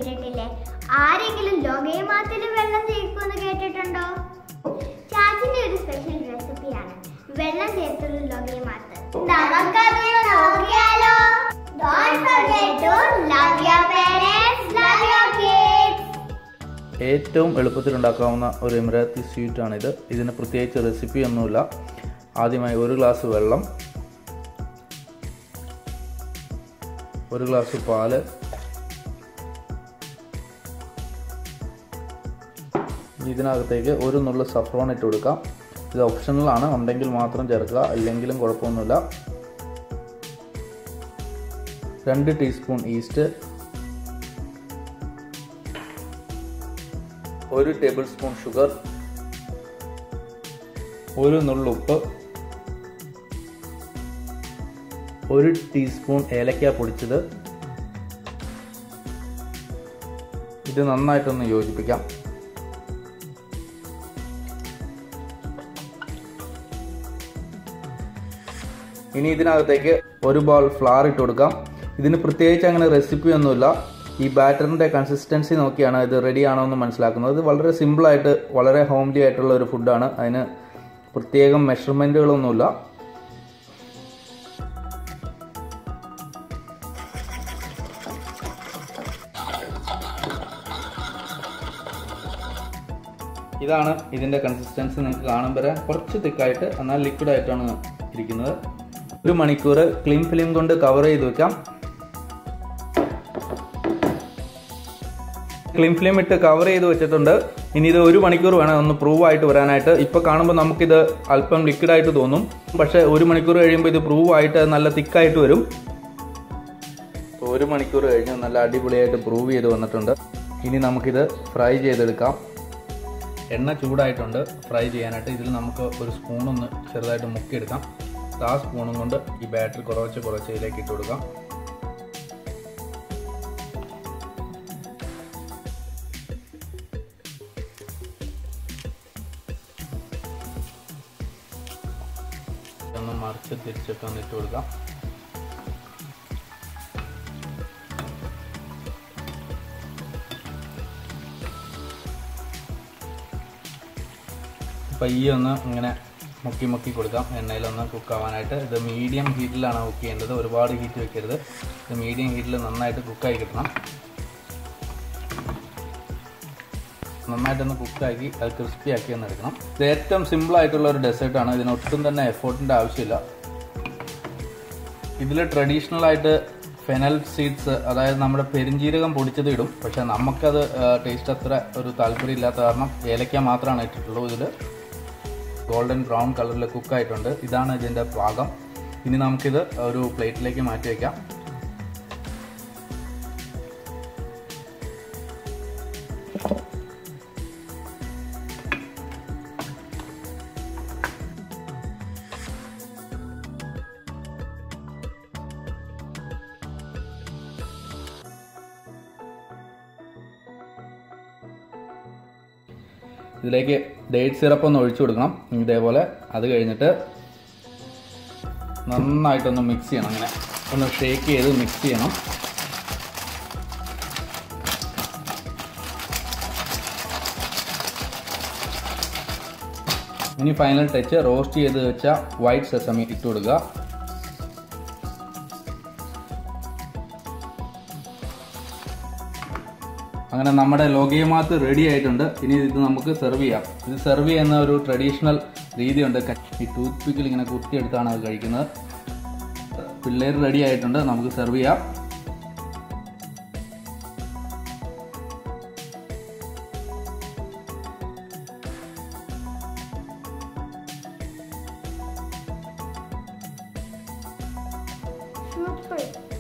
കേട്ടിട്ടില്ലേ ആരെങ്കിലും ലോകയമാത്തിൽ വെള്ളം ചേർക്കുമെന്ന് കേട്ടിട്ടുണ്ടോ ചാച്ചിന്റെ ഒരു സ്പെഷ്യൽ റെസിപ്പിയാണ് വെള്ളം ചേർത്തുള്ള ലോകയമാത്ത് നമുക്കത് നോക്കിയാലോ Don't forget to love your parents, love your kids. ഏറ്റവും എളുപ്പത്തിൽ ഉണ്ടാക്കാവുന്ന ഒരു എമിറാത്തി സ്വീറ്റാണിത് ഇതിന് പ്രത്യേകിച്ച് റെസിപ്പി ഒന്നുമില്ല ആദ്യമായി ഒരു ഗ്ലാസ് വെള്ളം ഒരു ഗ്ലാസ് പാല് ഇതിനകത്തേക്ക് ഒരു നുള്ള സഫ്രോൺ ഇട്ട് കൊടുക്കാം ഇത് ഓപ്ഷണലാണ് ഉണ്ടെങ്കിൽ മാത്രം ചേർക്കുക ഇല്ലെങ്കിലും കുഴപ്പമൊന്നുമില്ല രണ്ട് ടീസ്പൂൺ ഈസ്റ്റ് ഒരു ടേബിൾ സ്പൂൺ ഷുഗർ ഒരു നുള്ളുപ്പ് ഒരു ടീസ്പൂൺ ഏലക്ക പൊടിച്ചത് ഇത് നന്നായിട്ടൊന്ന് യോജിപ്പിക്കാം ഇനി ഇതിനകത്തേക്ക് ഒരു ബോൾ ഫ്ലവർ ഇട്ട് കൊടുക്കാം ഇതിന് പ്രത്യേകിച്ച് അങ്ങനെ റെസിപ്പി ഒന്നുമില്ല ഈ ബാറ്ററിൻ്റെ കൺസിസ്റ്റൻസി നോക്കിയാണ് ഇത് റെഡി ആണോ എന്ന് മനസ്സിലാക്കുന്നത് ഇത് വളരെ സിമ്പിളായിട്ട് വളരെ ഹോംലി ആയിട്ടുള്ള ഒരു ഫുഡാണ് അതിന് പ്രത്യേകം മെഷർമെൻറ്റുകളൊന്നുമില്ല ഇതാണ് ഇതിൻ്റെ കൺസിസ്റ്റൻസി നിങ്ങൾക്ക് കാണുമ്പോൾ കുറച്ച് തിക്കായിട്ട് എന്നാൽ ലിക്വിഡ് ആയിട്ടാണ് ഇരിക്കുന്നത് ഒരു മണിക്കൂർ ക്ലീൻ ഫിലിം കൊണ്ട് കവർ ചെയ്ത് വെക്കാം ക്ലീൻ ഫിലിം ഇട്ട് കവർ ചെയ്ത് വെച്ചിട്ടുണ്ട് ഇനി ഇത് ഒരു മണിക്കൂർ വേണം ഒന്ന് പ്രൂവ് ആയിട്ട് വരാനായിട്ട് ഇപ്പോൾ കാണുമ്പോൾ നമുക്കിത് അല്പം ലിക്വിഡ് ആയിട്ട് തോന്നും പക്ഷേ ഒരു മണിക്കൂർ കഴിയുമ്പോൾ ഇത് പ്രൂവ് ആയിട്ട് നല്ല തിക്കായിട്ട് വരും അപ്പോൾ ഒരു മണിക്കൂർ കഴിഞ്ഞ് നല്ല അടിപൊളിയായിട്ട് പ്രൂവ് ചെയ്ത് വന്നിട്ടുണ്ട് ഇനി നമുക്കിത് ഫ്രൈ ചെയ്തെടുക്കാം എണ്ണ ചൂടായിട്ടുണ്ട് ഫ്രൈ ചെയ്യാനായിട്ട് ഇതിൽ നമുക്ക് ഒരു സ്പൂണൊന്ന് ചെറുതായിട്ട് മുക്കിയെടുക്കാം ആ സ്പൂണും കൊണ്ട് ഈ ബാറ്ററി കുറച്ച് കുറച്ച് ഇതിലേക്ക് ഇട്ട് കൊടുക്കാം ഒന്ന് മറിച്ച് തിരിച്ചിട്ട് ഒന്ന് ഇട്ട് കൊടുക്കാം പയ്യെ ഒന്ന് ഇങ്ങനെ മുക്കി മുക്കി കൊടുക്കാം എണ്ണയിലൊന്ന് കുക്കാവാനായിട്ട് ഇത് മീഡിയം ഹീറ്റിലാണ് കുക്ക് ചെയ്യേണ്ടത് ഒരുപാട് ഹീറ്റ് വെക്കരുത് ഇത് മീഡിയം ഹീറ്റിൽ നന്നായിട്ട് കുക്കായി കിട്ടണം നന്നായിട്ടൊന്ന് കുക്കാക്കി അത് ക്രിസ്പി ആക്കി ഒന്ന് എടുക്കണം ഇത് ഏറ്റവും സിമ്പിൾ ആയിട്ടുള്ള ഒരു ഡെസേർട്ടാണ് ഇതിന് ഒട്ടും തന്നെ എഫേർട്ടിൻ്റെ ആവശ്യമില്ല ഇതിൽ ട്രഡീഷണൽ ആയിട്ട് ഫെനൽ സീഡ്സ് അതായത് നമ്മുടെ പെരിഞ്ജീരകം പൊടിച്ചത് ഇടും പക്ഷെ നമുക്കത് ടേസ്റ്റ് അത്ര ഒരു താല്പര്യം ഇല്ലാത്ത കാരണം ഏലക്ക മാത്രമാണ് ഇട്ടിട്ടുള്ളൂ ഇതിൽ ഗോൾഡൻ ബ്രൗൺ കളറിൽ കുക്കായിട്ടുണ്ട് ഇതാണ് ഇതിൻ്റെ പാകം ഇനി നമുക്കിത് ഒരു പ്ലേറ്റിലേക്ക് മാറ്റി വയ്ക്കാം ഇതിലേക്ക് ഡേറ്റ് സിറപ്പ് ഒന്ന് ഒഴിച്ചു കൊടുക്കണം ഇതേപോലെ അത് കഴിഞ്ഞിട്ട് നന്നായിട്ടൊന്ന് മിക്സ് ചെയ്യണം അങ്ങനെ ഒന്ന് ഷേക്ക് ചെയ്ത് മിക്സ് ചെയ്യണം ഇനി ഫൈനൽ ടച്ച് റോസ്റ്റ് ചെയ്ത് വെച്ച വൈറ്റ് സെസമി ഇട്ട് കൊടുക്കുക അങ്ങനെ നമ്മുടെ ലോകിയമാത്ത് റെഡി ആയിട്ടുണ്ട് ഇനി ഇത് നമുക്ക് സെർവ് ചെയ്യാം ഇത് സെർവ് ചെയ്യുന്ന ഒരു ട്രഡീഷണൽ രീതിയുണ്ട് ഈ ടൂത്ത് പിക്കിൽ ഇങ്ങനെ കുത്തിയെടുത്താണ് അത് കഴിക്കുന്നത് പിള്ളേർ റെഡി ആയിട്ടുണ്ട് നമുക്ക് സെർവ് ചെയ്യാം Fruit free.